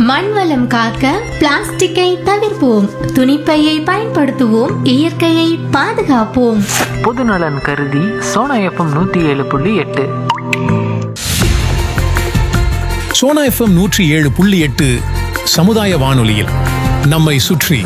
மண் வளம் காக்க பிளாஸ்டிக்கை தவிர்ப்போம் துணிப்பையை பயன்படுத்துவோம் இயற்கையை பாதுகாப்போம் பொதுநலன் கருதி சோனா எஃப்எம் நூற்றி ஏழு புள்ளி எட்டு சோனா எஃப்எம் நூற்றி ஏழு புள்ளி எட்டு சமுதாய வானொலியில் நம்மை சுற்றி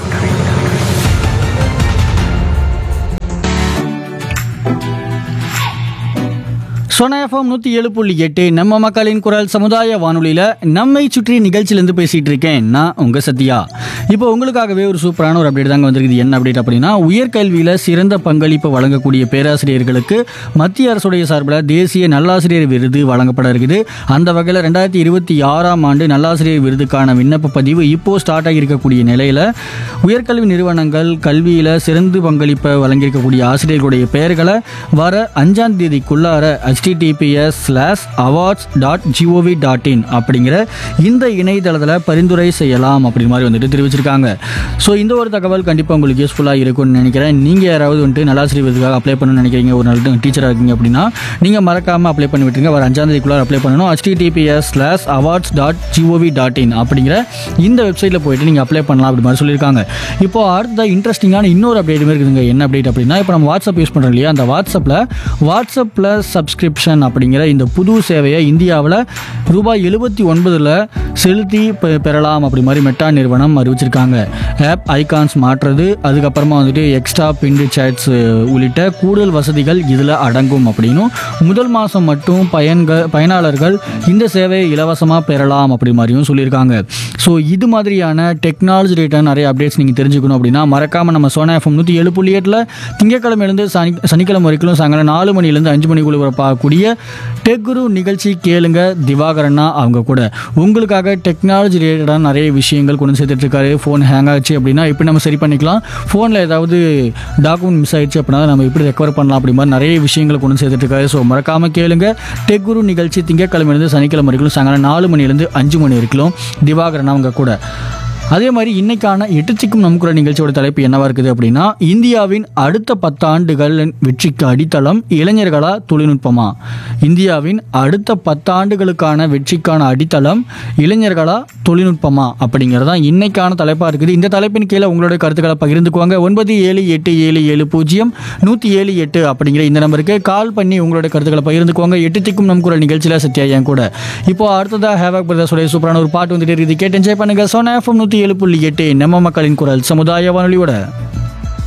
சோனா எஃப்எம் நூற்றி ஏழு புள்ளி எட்டு நம்ம மக்களின் குரல் சமுதாய வானொலியில் நம்மை சுற்றி நிகழ்ச்சியிலேருந்து பேசிகிட்டு இருக்கேன் நான் உங்கள் சத்யா இப்போ உங்களுக்காகவே ஒரு சூப்பரான ஒரு அப்டேட் தாங்க வந்திருக்குது என்ன அப்டேட் அப்படின்னா உயர்கல்வியில் சிறந்த பங்களிப்பு வழங்கக்கூடிய பேராசிரியர்களுக்கு மத்திய அரசுடைய சார்பில் தேசிய நல்லாசிரியர் விருது வழங்கப்பட இருக்குது அந்த வகையில் ரெண்டாயிரத்தி இருபத்தி ஆறாம் ஆண்டு நல்லாசிரியர் விருதுக்கான விண்ணப்ப பதிவு இப்போ ஸ்டார்ட் ஆகியிருக்கக்கூடிய நிலையில் உயர்கல்வி நிறுவனங்கள் கல்வியில் சிறந்து பங்களிப்பை வழங்கியிருக்கக்கூடிய ஆசிரியர்களுடைய பெயர்களை வர அஞ்சாம் தேதிக்குள்ளார https slash awards dot G O V dot in அப்படிங்கிற இந்த இணையதளத்தில் பரிந்துரை செய்யலாம் அப்படிங்கிற மாதிரி வந்துட்டு தெரிவிச்சிருக்காங்க ஸோ இந்த ஒரு தகவல் கண்டிப்பாக உங்களுக்கு யூஸ்ஃபுல்லாக இருக்கும்னு நினைக்கிறேன் நீங்கள் யாராவது வந்துட்டு நல்லாசிரியர் விருதுக்காக அப்ளை பண்ணணும்னு நினைக்கிறீங்க ஒரு நல்ல டீச்சராக இருக்கீங்க அப்படின்னா நீங்கள் மறக்காமல் அப்ளை பண்ணி விட்டுருங்க வர அஞ்சாம் தேதிக்குள்ளார அப்ளை பண்ணணும் https slash awards dot G O V dot in அப்படிங்கிற இந்த வெப்சைட்டில் போயிட்டு நீங்கள் அப்ளை பண்ணலாம் அப்படி மாதிரி சொல்லியிருக்காங்க இப்போ அடுத்த இன்ட்ரெஸ்டிங்கான இன்னொரு அப்டேட்டுமே இருக்குதுங்க என்ன அப்டேட் அப்படின்னா இப்போ நம்ம வாட்ஸ்அப் யூஸ் பண்ணுறோம் இல்லையா அந்த வாட்ஸ்அப்பில் வாட்ஸ்அப் ப்ளஸ் சப்ஸ்கிரிப்ஷன் அப்படிங்கிற இந்த புது சேவையை இந்தியாவில் ரூபாய் எழுபத்தி ஒன்பதில் செலுத்தி பெ- பெறலாம் அப்படி மாதிரி மெட்டா நிறுவனம் அறிவிச்சிருக்காங்க ஆப் ஐகான்ஸ் மாற்றுறது அதுக்கப்புறமா வந்துட்டு எக்ஸ்ட்ரா பிண்டு சேட்ஸ் உள்ளிட்ட கூடுதல் வசதிகள் இதில் அடங்கும் அப்படின்னும் முதல் மாதம் மட்டும் பயன்கள் பயனாளர்கள் இந்த சேவையை இலவசமாக பெறலாம் அப்படி மாதிரியும் சொல்லியிருக்காங்க ஸோ இது மாதிரியான டெக்னாலஜி ரிலேட்டாக நிறைய அப்டேட்ஸ் நீங்கள் தெரிஞ்சுக்கணும் அப்படின்னா மறக்காமல் நம்ம சோனா எஃப்எம் நூற்றி ஏழு புள்ளி எட்டில் திங்கக்கிழமையிலேருந்து சனி சனிக்கிழமை வரைக்கும் சாயங்காலம் நாலு மணிலேருந்து அஞ்சு மணிக்குள்ள பார்க்கக்கூடிய டெக் குரு நிகழ்ச்சி கேளுங்க திவாகரன்னா அவங்க கூட உங்களுக்காக டெக்னாலஜி ரிலேட்டடான நிறைய விஷயங்கள் கொண்டு சேர்த்துட்டு இருக்காரு ஃபோன் ஹேங் ஆச்சு அப்படின்னா எப்படி நம்ம சரி பண்ணிக்கலாம் ஃபோனில் ஏதாவது டாக்குமெண்ட் மிஸ் ஆயிடுச்சு அப்படின்னா நம்ம எப்படி ரெக்கவர் பண்ணலாம் அப்படி மாதிரி நிறைய விஷயங்களை கொண்டு சேர்த்துட்டு இருக்காரு ஸோ மறக்காமல் கேளுங்க டெக் குரு நிகழ்ச்சி திங்கக்கிழமையிலேருந்து சனிக்கிழமை வரைக்கும் சாயங்காலம் நாலு மணிலேருந்து அஞ்சு மணி வரைக்கும் திவாகரன் அவங்க கூட அதே மாதிரி இன்னைக்கான எட்டுச்சிக்கும் நம் குரல் நிகழ்ச்சியோட தலைப்பு என்னவா இருக்குது அப்படின்னா இந்தியாவின் அடுத்த பத்து ஆண்டுகள் வெற்றிக்கு அடித்தளம் இளைஞர்களா தொழில்நுட்பமா இந்தியாவின் அடுத்த பத்து ஆண்டுகளுக்கான வெற்றிக்கான அடித்தளம் இளைஞர்களா தொழில்நுட்பமா அப்படிங்கிறது தான் இன்னைக்கான தலைப்பாக இருக்குது இந்த தலைப்பின் கீழே உங்களுடைய கருத்துக்களை பகிர்ந்துக்குவாங்க ஒன்பது ஏழு எட்டு ஏழு ஏழு பூஜ்ஜியம் நூற்றி ஏழு எட்டு அப்படிங்கிற இந்த நம்பருக்கு கால் பண்ணி உங்களுடைய கருத்துக்களை பகிர்ந்துக்குவாங்க எட்டு திக்கும் நம் குரல் நிகழ்ச்சியில் சத்யா என் கூட இப்போ அடுத்ததாக ஹேவாக் பிரதர்ஸோடைய சூப்பரான ஒரு பாட்டு வந்துட்டு இருக்குது கேட்டு என்ஜாய் பண்ணுங்க சோனா எஃப்எம் நூற்றி ஏழு புள்ளி எட்டு நம்ம மக்களின் குரல் சமுதாய வானொலியோட